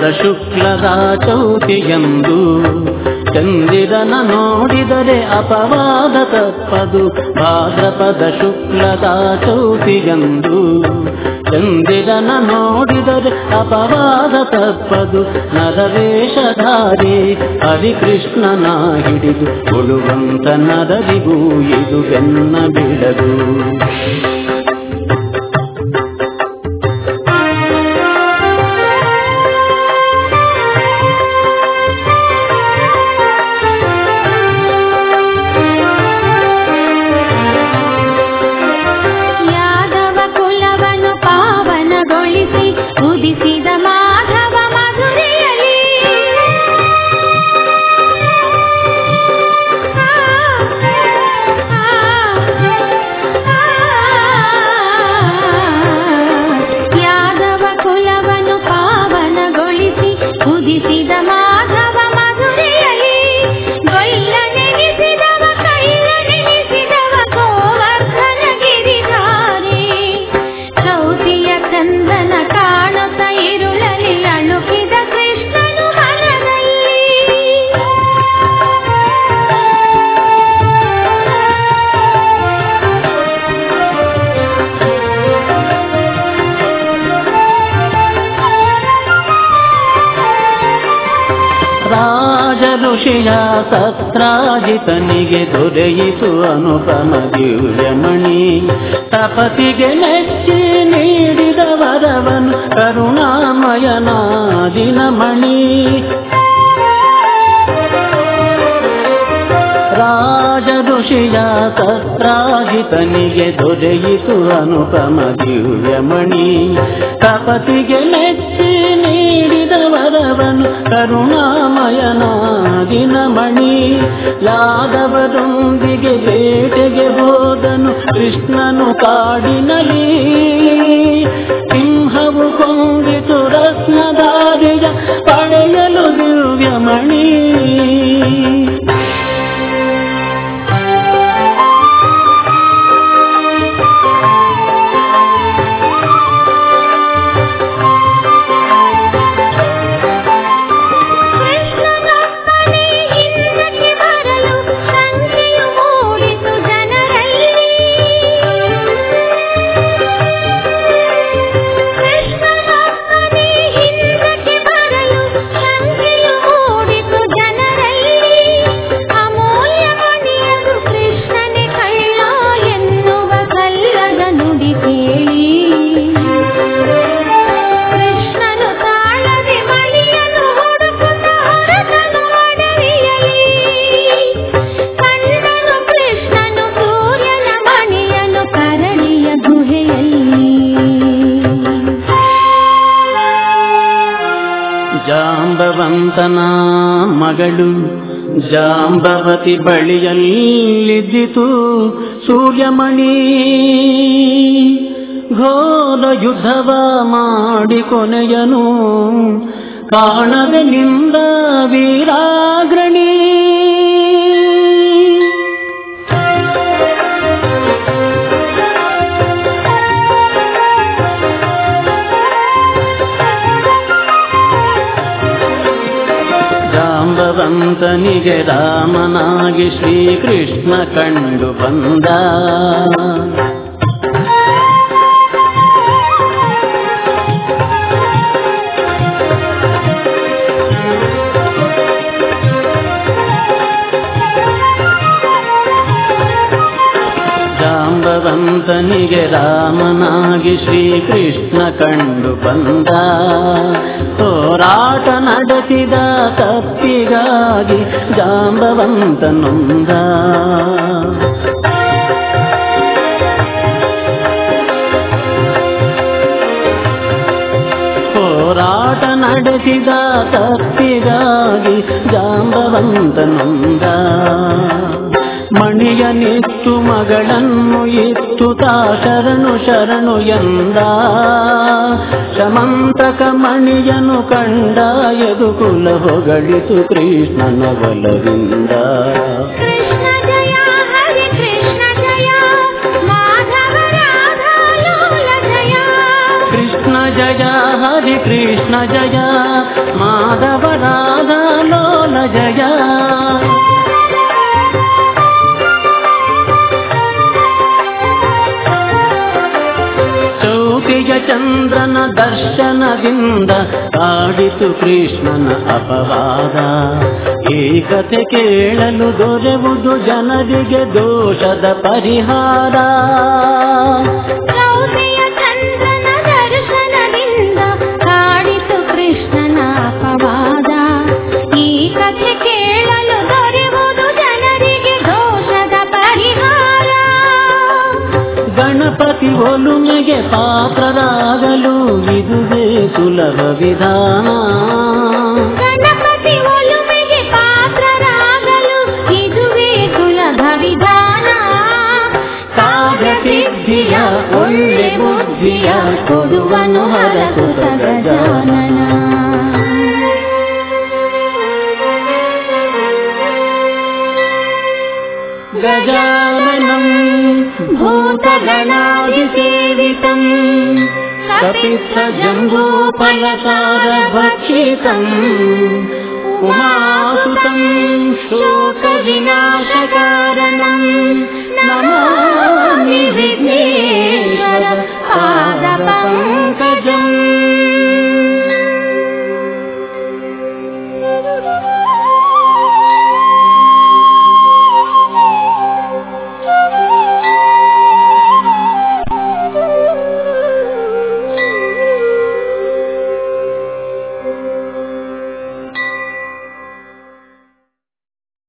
ಭಾದ್ರಪದ ಶುಕ್ಲದ ಚೌತಿಯಂದು ಚಂದಿರನ ನೋಡಿದರೆ ಅಪವಾದ ತಪ್ಪದು ಭಾದ್ರಪದ ಶುಕ್ಲದ ಚೌತಿಯಂದು ಚಂದಿರನ ನೋಡಿದರೆ ಅಪವಾದ ತಪ್ಪದು ನರವೇಷಧಾರಿ ಹರಿಕೃಷ್ಣನ ಹಿಡಿದು ಕೊಡುವಂತ ನರರಿಗೂ ಇದು ಬೆನ್ನ ಬಿಡದು ಯಾದವ ಕುಲವನ್ನು ಪಾವನಗೊಳಿಸಿ ಉದಿಸಿದ ಮಾಧವ ಮಧುರೆಯಲಿ ಆ, ಆ, ಆ. ಯಾದವ ಕುಲವನ್ನು ಪಾವನಗೊಳಿಸಿ ಉದಿಸಿದ ಮಾಧವ ಮಧುರೆಯಲಿ ಗೊಲ್ಲ ನೆನೆಸಿದವ ಕೈಲ ನೆನೆಸಿದವ ಗೋವರ್ಧನ ಗಿರಿಧಾರಿ ಚೌತಿಯ ಚಂದನ ಕಾಣುತ್ತ ಇರುಳಲಿ ಅಳುಕಿದ ಕೃಷ್ಣನು ಮನದಲ್ಲಿ ರಾಜ ಋಷಿಯ ಸತ್ರಾಜಿತನಿಗೆ ದೊರೆಯಿತು ಅನುಪಮ ದಿವ್ಯಮಣಿ ತಪತಿಗೆ ಮೆಚ್ಚಿ ನೀಡಿದ ವರವನು ಕರುಣಾಮಯನ ದಿನಮಣಿ ರಾಜ ಋಷಿಯ ಸತ್ರಾಜಿತನಿಗೆ ದೊರೆಯಿತು ಅನುಪಮ ದಿವ್ಯಮಣಿ ತಪತಿಗೆ ಮೆಚ್ಚಿ ನೀಡಿದ ವರವನು ಕರುಣಾಮಯನ ದಿನಮಣಿ ಯಾದವರೊಂದಿಗೆ ಬೇಟೆಗೆ ಹೋದನು ಕೃಷ್ಣನು ಕಾಡಿನಲಿ ಸಿಂಹವು ಕೊಂದಿತು ರತ್ನದಾರಿಯ ಪಡೆಯಲು ದಿವ್ಯಮಣಿ ಕೃಷ್ಣನೊಬ್ಬನೇ ಹಿಂದಕ್ಕೆ ಬರಲು ಸಂಖ್ಯೆಯು ಮೂಡಿತು ಜನರಲ್ಲಿ ಕೃಷ್ಣನೊಬ್ಬನೇ ಹಿಂದಕ್ಕೆ ಬರಲು ಸಂಖ್ಯೆಯು ಮೂಡಿತು ಜನರಲ್ಲಿ ಅಮೂಲ್ಯ ಮಣಿಯದು ಕೃಷ್ಣನೇ ಕಳ್ಳ ಎನ್ನುವ ಕಲ್ಲದ ನುಡಿ ಕೇಳಿ ಕೃಷ್ಣನು ತಾಳದೆ ಮಣಿಯನು ಹುಡುಕುತ್ತ ಹೊರಟನು ಅಡವಿಯಲಿ ಕಂಡನು ಕೃಷ್ಣನು ಸೂರ್ಯನ ಮಣಿಯನು ಕರಡಿಯ ಗುಹೆಯಲ್ಲಿ ಜಾಂಬವಂತನ ಮಗಳು ಜಾಂಬವತಿ ಬಳಿಯಲ್ಲಿದ್ದಿತು ಸೂರ್ಯಮಣಿ ಘೋರ ಯುದ್ಧವ ಮಾಡಿ ಕೊನೆಯನು ಕಾಣದೆ ನಿಂದ ವೀರಾಗ್ರಣಿ ಜಾಂಬವಂತನಿಗೆ ರಾಮನಾಗಿ ಶ್ರೀಕೃಷ್ಣ ಕಂಡು ಬಂದ ಜಾಂಬವಂತನಿಗೆ ರಾಮನಾಗಿ ಶ್ರೀಕೃಷ್ಣ ಕಂಡು ಬಂದ ಹೋರಾಟ ನಡೆಸಿದ ತಪ್ಪಿಗಾಗಿ ಜಾಂಬವಂತನೊಂದ ಹೋರಾಟ ನಡೆಸಿದ ತಪ್ಪಿಗಾಗಿ ಜಾಂಬವಂತನೊಂದ ಮಣಿಯನಿತ್ತು ಮಗಳನ್ನು ಇತ್ತು ತಾ ಶರಣು ಶರಣು ಎಂದ ಶಮಂತಕ ಮಣಿಯನು ಕಂಡ ಯದುಕುಲ ಹೊಗಳಿತು ಕೃಷ್ಣನ ಬಲವಿಂದ ಕೃಷ್ಣ ಜಯ ಹರಿ ಕೃಷ್ಣ ಜಯ ಮಾಧವ ರಾಧಾ ಲೋಲ ಜಯ ಕೃಷ್ಣ జయ హరి కృష్ణ జయ మాధవ రాధా లోల జయ ಚೌಕಿಯ ಚಂದ್ರನ ದರ್ಶನದಿಂದ ಕಾಡಿತು ಕೃಷ್ಣನ ಅಪವಾದ ಈ ಕಥೆ ಕೇಳಲು ದೊರೆವುದು ಜನರಿಗೆ ದೋಷದ ಪರಿಹಾರ ಚೌತಿಯ ಚಂದ್ರನ ದರ್ಶನದಿಂದ ಕಾಡಿತು ಕೃಷ್ಣನ ಅಪವಾದ ಈ ಕಥೆ ಕೇಳಲು ದೊರೆಯುವುದು ಜನರಿಗೆ ದೋಷದ ಪರಿಹಾರ ಗಣಪತಿ ಒಲುಮೆಗೆ ಪಾತ್ರರಾಗಲು ಇದುವೇ ಸುಲಭ ವಿಧಾನ ಗಣಪತಿ ಒಲುಮೆಗೆ ಪಾತ್ರರಾಗಲು ಇದುವೇ ಸುಲಭ ವಿಧಾನ ಕಾರ್ಯಸಿದ್ಧಿಯ ಒಳ್ಳೆ ಬುದ್ಧಿಯ ಕೊಡುವನು ಹರಸುತ ಗಜಾನನ गजाननम् भूतगणादिसेवितम् कपित्थजम्बूफलसारभक्षितम् उमासुतम् शोकविनाशकारणम् नमामि विघ्नेश्वर पादपङ्कजम्